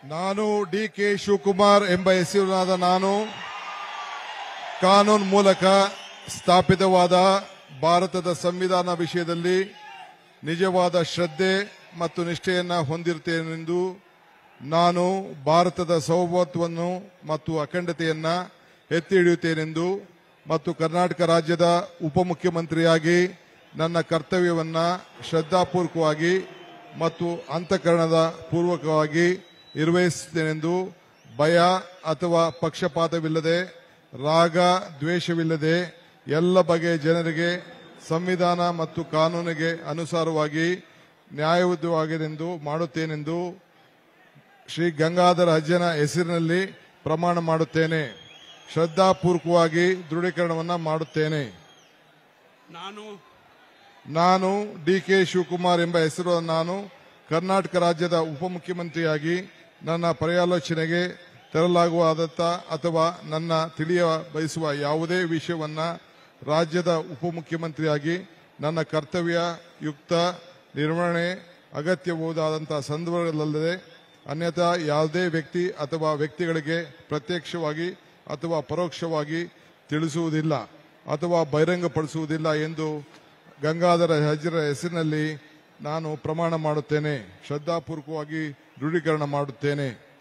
ನಾನು D K Shivakumar ಎಂಬ ಹೆಸರಿನಾದ ನಾನು ಕಾನೂನು ಮೂಲಕ ಸ್ಥಾಪಿತವಾದ ಭಾರತದ ಸಂವಿಧಾನ ವಿಷಯದಲ್ಲಿ ನಿಜವಾದ ಶ್ರದ್ಧೆ ಮತ್ತು ನಿಷ್ಠೆಯನ್ನು ಹೊಂದಿರುತ್ತೇನೆಂದು ನಾನು ಭಾರತದ ಸೌಭೌತ್ವವನ್ನು ಮತ್ತು ಅಖಂಡತೆಯನ್ನ ಎತ್ತಿ ಹಿಡಿಯುತ್ತೇನೆಂದು ಮತ್ತು ಕರ್ನಾಟಕ ರಾಜ್ಯದ ಉಪಮುಖ್ಯಮಂತ್ರಿಯಾಗಿ ನನ್ನ ಕರ್ತವ್ಯವನ್ನ ಶ್ರದ್ಧಾಪೂರ್ವಕವಾಗಿ ಮತ್ತು ಅಂತಃಕರಣದ ಪೂರ್ವಕವಾಗಿ ನಿರ್ವಹಿಸುತ್ತೇನೆಂದು ಭಯ ಅಥವಾ ಪಕ್ಷಪಾತವಿಲ್ಲದೆ ರಾಗ ದ್ವೇಷವಿಲ್ಲದೆ ಎಲ್ಲ ಬಗೆಯ ಜನರಿಗೆ ಸಂವಿಧಾನ ಮತ್ತು ಕಾನೂನಿಗೆ ಅನುಸಾರವಾಗಿ ನ್ಯಾಯಯುತವಾಗಿದೆಂದು ಮಾಡುತ್ತೇನೆಂದು ಶ್ರೀ ಗಂಗಾಧರ ಅಜ್ಜನ ಹೆಸರಿನಲ್ಲಿ ಪ್ರಮಾಣ ಮಾಡುತ್ತೇನೆ ಶ್ರದ್ಧಾಪೂರ್ವಕವಾಗಿ ದೃಢೀಕರಣವನ್ನ ಮಾಡುತ್ತೇನೆ ನಾನು ನಾನು ಡಿ ಕೆ ಶಿವಕುಮಾರ್ ಎಂಬ ಹೆಸರು ನಾನು ಕರ್ನಾಟಕ ರಾಜ್ಯದ ಉಪಮುಖ್ಯಮಂತ್ರಿಯಾಗಿ ನನ್ನ ಪರ್ಯಾಲೋಚನೆಗೆ ತರಲಾಗುವಾದತ್ತ ಅಥವಾ ನನ್ನ ತಿಳಿಯ ಬಯಸುವ ಯಾವುದೇ ವಿಷಯವನ್ನ ರಾಜ್ಯದ ಉಪಮುಖ್ಯಮಂತ್ರಿಯಾಗಿ ನನ್ನ ಕರ್ತವ್ಯ ಯುಕ್ತ ನಿರ್ವಹಣೆ ಅಗತ್ಯಬಹುದಾದಂತಹ ಸಂದರ್ಭಗಳಲ್ಲದೆ ಅನ್ಯಥಾ ಯಾವುದೇ ವ್ಯಕ್ತಿ ಅಥವಾ ವ್ಯಕ್ತಿಗಳಿಗೆ ಪ್ರತ್ಯಕ್ಷವಾಗಿ ಅಥವಾ ಪರೋಕ್ಷವಾಗಿ ತಿಳಿಸುವುದಿಲ್ಲ ಅಥವಾ ಬಹಿರಂಗಪಡಿಸುವುದಿಲ್ಲ ಎಂದು ಗಂಗಾಧರ ಹಜರ ಹೆಸರಿನಲ್ಲಿ ನಾನು ಪ್ರಮಾಣ ಮಾಡುತ್ತೇನೆ ಶ್ರದ್ಧಾಪೂರ್ವಕವಾಗಿ ದೃಢೀಕರಣ ಮಾಡುತ್ತೇನೆ